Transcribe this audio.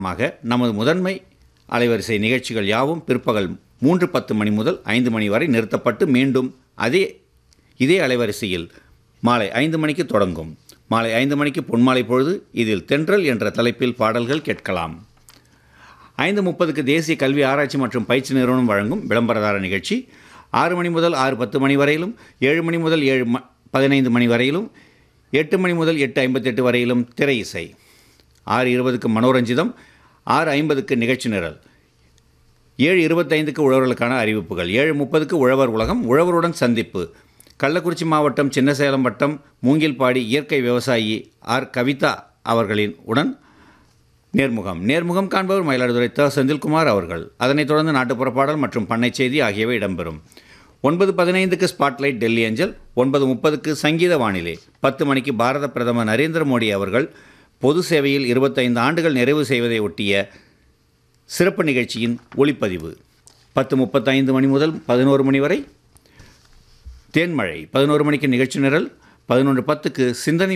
மாக நமது முதன்மை அலைவரிசை நிகழ்ச்சிகள் யாவும் பிற்பகல் மூன்று பத்து மணி முதல் ஐந்து மணி வரை நிறுத்தப்பட்டு மீண்டும் அதே இதே அலைவரிசையில் மாலை ஐந்து மணிக்கு தொடங்கும் மாலை ஐந்து மணிக்கு பொன்மாலை பொழுது இதில் தென்றல் என்ற தலைப்பில் பாடல்கள் கேட்கலாம் ஐந்து முப்பதுக்கு தேசிய கல்வி ஆராய்ச்சி மற்றும் பயிற்சி நிறுவனம் வழங்கும் விளம்பரதார நிகழ்ச்சி ஆறு மணி முதல் ஆறு பத்து மணி வரையிலும் ஏழு மணி முதல் ஏழு ம பதினைந்து மணி வரையிலும் எட்டு மணி முதல் எட்டு ஐம்பத்தெட்டு வரையிலும் திரை இசை ஆறு இருபதுக்கு மனோரஞ்சிதம் ஆறு ஐம்பதுக்கு நிகழ்ச்சி நிரல் ஏழு இருபத்தைந்துக்கு உழவர்களுக்கான அறிவிப்புகள் ஏழு முப்பதுக்கு உழவர் உலகம் உழவருடன் சந்திப்பு கள்ளக்குறிச்சி மாவட்டம் சின்னசேலம் வட்டம் மூங்கில்பாடி இயற்கை விவசாயி ஆர் கவிதா அவர்களின் உடன் நேர்முகம் நேர்முகம் காண்பவர் மயிலாடுதுறை த செந்தில்குமார் அவர்கள் அதனைத் தொடர்ந்து நாட்டுப்புற பாடல் மற்றும் பண்ணை செய்தி ஆகியவை இடம்பெறும் ஒன்பது பதினைந்துக்கு ஸ்பாட்லைட் டெல்லி ஏஞ்சல் ஒன்பது முப்பதுக்கு சங்கீத வானிலை பத்து மணிக்கு பாரத பிரதமர் நரேந்திர மோடி அவர்கள் பொது சேவையில் இருபத்தைந்து ஆண்டுகள் நிறைவு செய்வதை ஒட்டிய சிறப்பு நிகழ்ச்சியின் ஒளிப்பதிவு பத்து முப்பத்தைந்து மணி முதல் பதினோரு மணி வரை தேன்மழை பதினோரு மணிக்கு நிகழ்ச்சி நிரல் பதினொன்று பத்துக்கு சிந்தனை